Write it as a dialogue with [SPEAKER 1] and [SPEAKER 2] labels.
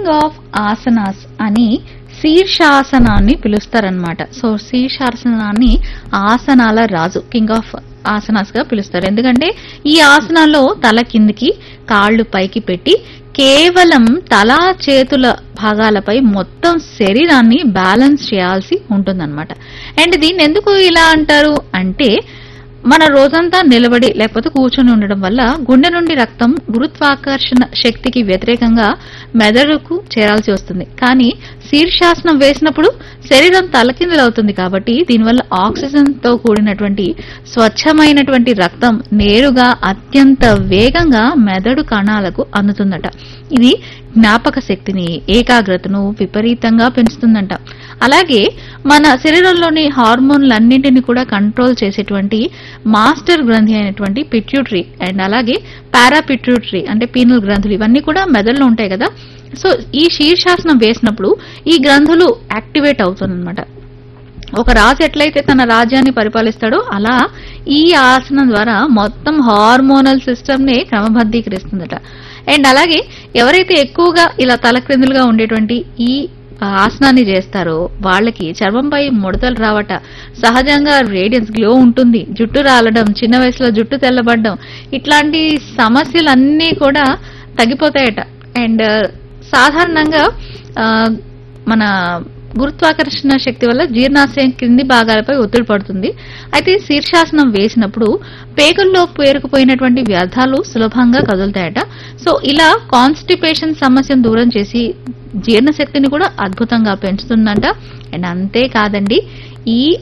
[SPEAKER 1] king of asanas అని శీర్షాసనాన్ని పిలుస్తారనమాట సో శీర్షాసనాన్ని ఆసనాల రాజు కింగ్ ఆఫ్ ఆసనాస్ గా పిలుస్తారు ఎందుకంటే ఈ ఆసనాల్లో తల కిందికి కాళ్ళు పైకి పెట్టి కేవలం తల చేతుల భాగాలపై మొత్తం శరీరాన్ని బ్యాలెన్స్ చేయాల్సి ఉంటుందన్నమాట అండ్ దీన్ని ఎందుకు ఇలా అంటారు అంటే మన రోజంతా నిలబడి లేకపోతే కూర్చొని ఉండడం వల్ల గుండె నుండి రక్తం గురుత్వాకర్షణ శక్తికి వ్యతిరేకంగా మెదడుకు చేరాల్సి వస్తుంది కానీ శీర్షాసనం వేసినప్పుడు శరీరం తలకిందులవుతుంది కాబట్టి దీనివల్ల ఆక్సిజన్ తో కూడినటువంటి స్వచ్ఛమైనటువంటి రక్తం నేరుగా అత్యంత వేగంగా మెదడు కణాలకు అందుతుందట ఇది జ్ఞాపక శక్తిని ఏకాగ్రతను విపరీతంగా పెంచుతుందంట అలాగే మన శరీరంలోని హార్మోన్లన్నింటినీ కూడా కంట్రోల్ చేసేటువంటి మాస్టర్ గ్రంథి అయినటువంటి పిట్యూటరీ అండ్ అలాగే పారాపిట్యూటరీ అంటే పీనల్ గ్రంథులు ఇవన్నీ కూడా మెదడులో ఉంటాయి కదా సో ఈ శీర్షాసనం వేసినప్పుడు ఈ గ్రంథులు యాక్టివేట్ అవుతుందన్నమాట ఒక రాజు ఎట్లయితే తన రాజ్యాన్ని పరిపాలిస్తాడో అలా ఈ ఆసనం ద్వారా మొత్తం హార్మోనల్ సిస్టమ్ ని క్రమబద్ధీకరిస్తుందట అండ్ అలాగే ఎవరైతే ఎక్కువగా ఇలా తలక్రిందులుగా ఉండేటువంటి ఈ ఆసనాన్ని చేస్తారో వాళ్ళకి చర్మంపై ముడతలు రావట సహజంగా రేడియన్స్ గ్లో ఉంటుంది జుట్టు రాలడం చిన్న వయసులో జుట్టు తెల్లబడడం ఇట్లాంటి సమస్యలన్నీ కూడా తగ్గిపోతాయట అండ్ సాధారణంగా ఆ, మన గురుత్వాకర్షణ శక్తి వల్ల జీర్ణాశయం కింది భాగాలపై ఒత్తిడి పడుతుంది అయితే శీర్షాసనం వేసినప్పుడు పేగుల్లో పేరుకుపోయినటువంటి వ్యర్థాలు సులభంగా కదులుతాయట సో ఇలా కాన్స్టిపేషన్ సమస్యను దూరం చేసి జీర్ణశక్తిని కూడా అద్భుతంగా పెంచుతుందంట అండ్ అంతేకాదండి ఈ